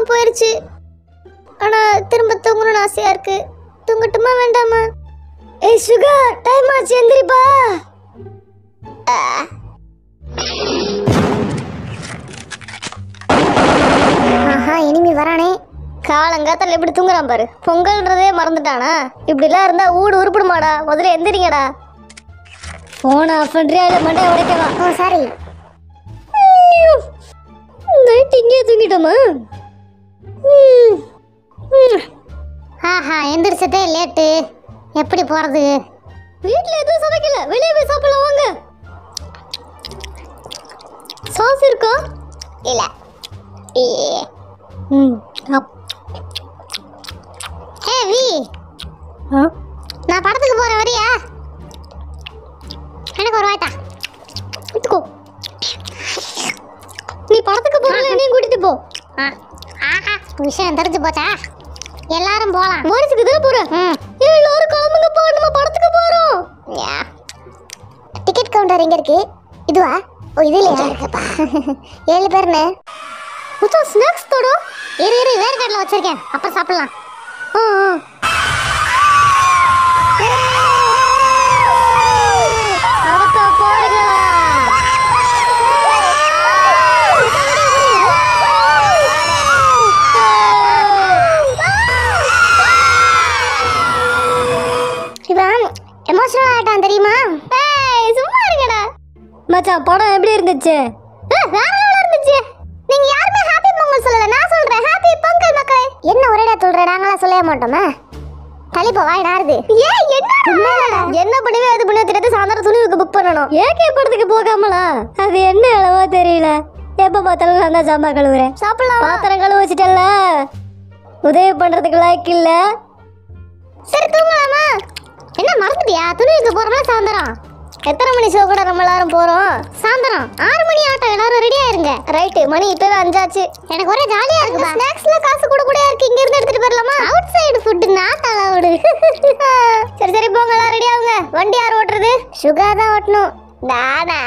போயிருச்சு ஆனா திரும்ப தூங்கணும்னு ஆசையா இருக்கு தூங்கட்டுமா வேண்டாமா ஏய் சுகா டைம் ஆச்சு எந்திரிப்பா ஆ. ஆஹா இனிமே வரானே காலங்காத்தால எப்படி தூங்குறான் பாரு பொங்கல்ன்றதே மறந்துட்டானா இப்படிலாம் இருந்தா ஊடு உருப்பிடுமாடா முதல்ல எந்திரிங்கடா போன் ஆஃப் பண்றியா இல்ல மண்டை உடைக்கவா ஓ சாரி நைட் இங்கே தூங்கிட்டோமா ஆஹா எந்திரிச்சதே லேட்டு எப்படி போறது வீட்ல எதுவும் சமைக்கல வெளியே போய் சாப்பிடலாம் வாங்க சாஸ் இருக்கா இல்ல ம் அப் ஹே வி நான் படத்துக்கு போறேன் வரியா எனக்கு ஒரு வாய்த்தா எடுத்துக்கோ நீ படத்துக்கு போறல என்னையும் கூட்டிட்டு போ ஆஹா விஷயம் தெரிஞ்சு போச்சா எல்லாரும் போலாம் வாரிசுக்கு தானே போறேன் எல்லாரும் கிளம்புங்க போ நம்ம படத்துக்கு போறோம் டிக்கெட் கவுண்டர் எங்க இருக்கு இதுவா ஓ இது இல்லையா ஏழு பேர்னு மச்சான் ஸ்நாக்ஸ் தோடோ இரு இரு வேறு கடையில் வச்சிருக்கேன் அப்புறம் சாப்பிடலாம் ஆ ஆ அடுத்த பாருங்க இவன் எமோஷனல் ஆயிட்டான் தெரியுமா ஏய் சும்மா இருங்கடா மச்சான் படம் எப்படி இருந்துச்சு வேற லெவல்ல இருந்துச்சு நீங்க யாருமே ஹாப்பி பொங்கல் சொல்லல நான் சொல்றேன் ஹாப்பி பொங்கல் மக்களே என்ன ஒரேடா சொல்ற நாங்களா சொல்லவே மாட்டோமா தலிப்போ வாய் நாருது ஏய் என்ன என்ன பண்ணுவே அது பண்ண தெரியாது சாயந்தரம் துணிவுக்கு புக் பண்ணணும் ஏகே படத்துக்கு போகாமலா அது என்ன அளவோ தெரியல எப்ப பார்த்தாலும் நான் தான் சாம்பார் கழுவுறேன் சாப்பிடலாம் பாத்திரம் கழுவ வச்சுட்டல உதவி பண்றதுக்கு லாய்க்கு இல்ல சரி தூங்கலாமா என்ன மறந்துட்டியா துணிவுக்கு போறோம்னா சாயந்தரம் எத்தனை மணி ஷோ கூட நம்ம எல்லாரும் போறோம் சாயந்தரம் ஆறு மணி ஆட்டம் எல்லாரும் ரெடியா இருங்க ரைட்டு மணி இப்பவே அஞ்சாச்சு எனக்கு ஒரே ஜாலியா இருக்கு ஸ்நாக்ஸ்ல காசு கூட கூட இருக்கு இங்க இருந்து எடுத்துட்டு போயிடலாமா outside foot not allowed சரி சரி போங்க எல்லாம் ரெடி ஆகுங்க வண்டி யார் ஓட்டுறது சுகா தான் ஓட்டணும் தானா